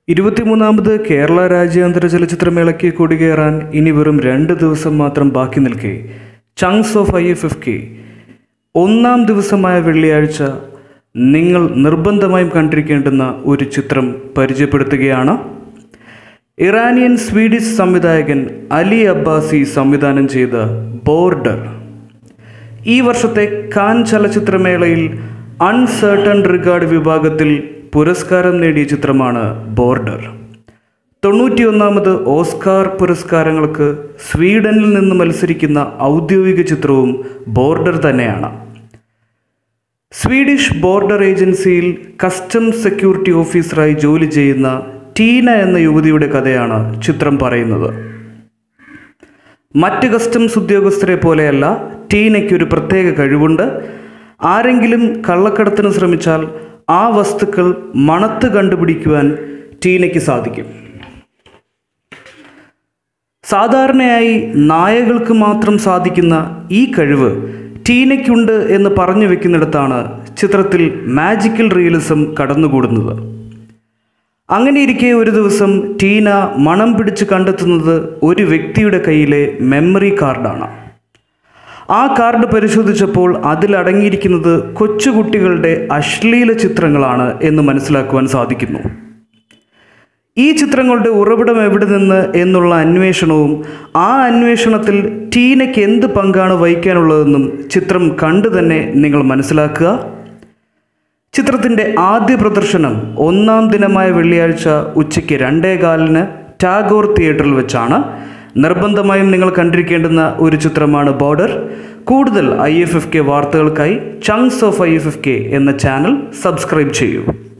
ഇരുപത്തിമൂന്നാമത് കേരള രാജ്യാന്തര ചലച്ചിത്രമേളയ്ക്ക് കൊടികയറാൻ ഇനി വെറും രണ്ട് ദിവസം മാത്രം ബാക്കി നിൽക്കെ chunks of I F F K ഒന്നാം ദിവസമായ വെള്ളിയാഴ്ച നിങ്ങൾ നിർബന്ധമായും കണ്ടിരിക്കേണ്ടുന്ന ഒരു ചിത്രം പരിചയപ്പെടുത്തുകയാണ് ഇറാനിയൻ സ്വീഡിഷ് സംവിധായകൻ അലി അബ്ബാസി സംവിധാനം ചെയ്ത ബോർഡർ ഈ വർഷത്തെ കാൻ ചലച്ചിത്രമേളയിൽ അൺസേർട്ടൺ റിഗാർഡ് വിഭാഗത്തിൽ പുരസ്കാരം നേടിയ ചിത്രമാണ് ബോർഡർ തൊണ്ണൂറ്റിയൊന്നാമത് ഓസ്കാർ പുരസ്കാരങ്ങൾക്ക് സ്വീഡനിൽ നിന്ന് മത്സരിക്കുന്ന ഔദ്യോഗിക ചിത്രവും ബോർഡർ തന്നെയാണ് സ്വീഡിഷ് ബോർഡർ ഏജൻസിയിൽ കസ്റ്റംസ് സെക്യൂരിറ്റി ഓഫീസറായി ജോലി ചെയ്യുന്ന ടീന എന്ന യുവതിയുടെ കഥയാണ് ചിത്രം പറയുന്നത് മറ്റ് കസ്റ്റംസ് ഉദ്യോഗസ്ഥരെ പോലെയല്ല ടീനയ്ക്ക് ഒരു പ്രത്യേക കഴിവുണ്ട് ആരെങ്കിലും കള്ളക്കടത്തിന് ശ്രമിച്ചാൽ ആ വസ്തുക്കൾ മണത്ത് കണ്ടുപിടിക്കുവാൻ ടീനയ്ക്ക് സാധിക്കും സാധാരണയായി നായകൾക്ക് മാത്രം സാധിക്കുന്ന ഈ കഴിവ് ടീനയ്ക്കുണ്ട് എന്ന് പറഞ്ഞു വെക്കുന്നിടത്താണ് ചിത്രത്തിൽ മാജിക്കൽ റിയലിസം കടന്നുകൂടുന്നത് അങ്ങനെയിരിക്കെ ഒരു ദിവസം ടീന മണം പിടിച്ച് കണ്ടെത്തുന്നത് ഒരു വ്യക്തിയുടെ കയ്യിലെ മെമ്മറി കാർഡാണ് ആ കാർഡ് പരിശോധിച്ചപ്പോൾ അതിലടങ്ങിയിരിക്കുന്നത് കൊച്ചുകുട്ടികളുടെ അശ്ലീല ചിത്രങ്ങളാണ് എന്ന് മനസ്സിലാക്കുവാൻ സാധിക്കുന്നു ഈ ചിത്രങ്ങളുടെ ഉറവിടം എവിടെ നിന്ന് എന്നുള്ള അന്വേഷണവും ആ അന്വേഷണത്തിൽ ടീനയ്ക്ക് എന്ത് പങ്കാണ് വഹിക്കാനുള്ളതെന്നും ചിത്രം കണ്ടു തന്നെ നിങ്ങൾ മനസ്സിലാക്കുക ചിത്രത്തിൻ്റെ ആദ്യ പ്രദർശനം ഒന്നാം ദിനമായ വെള്ളിയാഴ്ച ഉച്ചയ്ക്ക് രണ്ടേ കാലിന് ടാഗോർ തിയേറ്ററിൽ വെച്ചാണ് നിർബന്ധമായും നിങ്ങൾ കണ്ടിരിക്കേണ്ടുന്ന ഒരു ചിത്രമാണ് ബോർഡർ കൂടുതൽ ഐ എഫ് എഫ് കെ വാർത്തകൾക്കായി chunks of I F F K എന്ന ചാനൽ സബ്സ്ക്രൈബ് ചെയ്യൂ